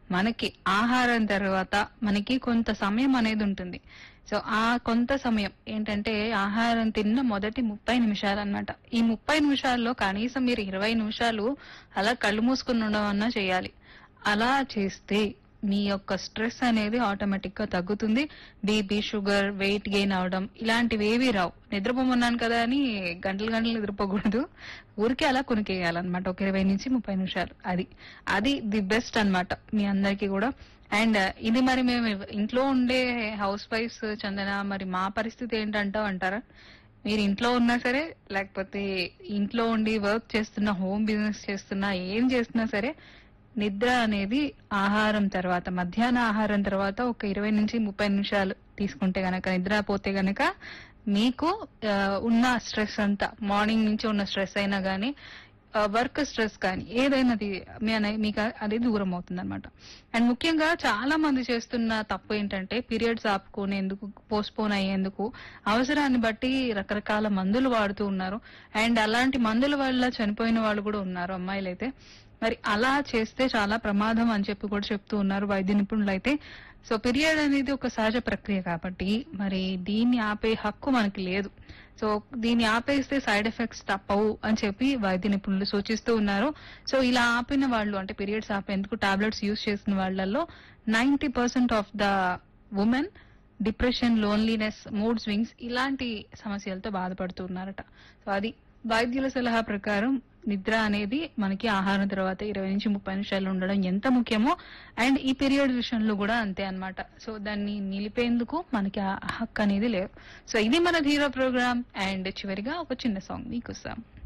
మనకి ఆహారం తర్వాత మనకి కొంత సమయం అనేది ఉంటుంది సో ఆ కొంత సమయం ఏంటంటే ఆహారం తిన్న మొదటి ముప్పై నిమిషాలు అన్నమాట ఈ ముప్పై నిమిషాల్లో కనీసం మీరు ఇరవై నిమిషాలు అలా కళ్ళు మూసుకుని ఉండమన్నా చేయాలి అలా చేస్తే మీ యొక్క స్ట్రెస్ అనేది ఆటోమేటిక్ గా తగ్గుతుంది బీపీ షుగర్ వెయిట్ గెయిన్ అవడం ఇలాంటివి ఏవి రావు నిద్రపోమన్నాను కదా అని గంటలు గంటలు నిద్రపోకూడదు ఊరికే అలా కొనికేయాలన్నమాట ఒక ఇరవై నుంచి ముప్పై నిమిషాలు అది అది ది బెస్ట్ అన్నమాట మీ అందరికీ కూడా అండ్ ఇది మరి మేము ఇంట్లో ఉండే హౌస్ వైఫ్స్ చందన మరి మా పరిస్థితి ఏంటంటావు అంటారా మీరు ఇంట్లో ఉన్నా సరే లేకపోతే ఇంట్లో ఉండి వర్క్ చేస్తున్నా హోమ్ బిజినెస్ చేస్తున్నా ఏం చేస్తున్నా సరే నిద్ర అనేది ఆహారం తర్వాత మధ్యాహ్న ఆహారం తర్వాత ఒక ఇరవై నుంచి ముప్పై నిమిషాలు తీసుకుంటే గనక నిద్ర పోతే గనక మీకు ఆ, ఉన్న స్ట్రెస్ అంతా మార్నింగ్ నుంచి ఉన్న స్ట్రెస్ అయినా గానీ వర్క్ స్ట్రెస్ కానీ ఏదైనా అది- మీ అనే- మీకు అది దూరం అవుతుంది అనమాట అండ్ ముఖ్యంగా చాలా మంది చేస్తున్న తప్పు ఏంటంటే పీరియడ్స్ ఆపుకునేందుకు పోస్ట్పోన్ అయ్యేందుకు అవసరాన్ని బట్టి రకరకాల మందులు వాడుతూ ఉన్నారు అండ్ అలాంటి మందుల వల్ల చనిపోయిన వాళ్ళు కూడా ఉన్నారు అమ్మాయిలు అయితే మరి అలా చేస్తే చాలా ప్రమాదం అని చెప్పి కూడా చెప్తూ ఉన్నారు వైద్య నిపుణులు అయితే సో పీరియడ్ అనేది ఒక సహజ ప్రక్రియ కాబట్టి మరి దీన్ని ఆపే హక్కు మనకి లేదు సో దీన్ని ఆపేస్తే సైడ్ ఎఫెక్ట్స్ తప్పవు అని చెప్పి వైద్య నిపుణులు సూచిస్తూ ఉన్నారు సో ఇలా ఆపిన వాళ్ళు అంటే పీరియడ్స్ ఆపేందుకు టాబ్లెట్స్ యూజ్ చేసిన వాళ్ళల్లో ninety percent of the women depression loneliness mood swings ఇలాంటి సమస్యలతో బాధపడుతూ ఉన్నారట సో అది వైద్యుల సలహా ప్రకారం నిద్ర అనేది మనకి ఆహారం తర్వాత ఇరవై నుంచి ముప్పై నిమిషాలు ఉండడం ఎంత ముఖ్యమో అండ్ ఈ పీరియడ్ విషయంలో కూడా అంతే అన్నమాట సో దాన్ని నిలిపేందుకు మనకి ఆ హక్కు అనేది లేదు సో ఇది మన ధీరో ప్రోగ్రామ్ అండ్ చివరిగా ఒక చిన్న సాంగ్ మీకోసం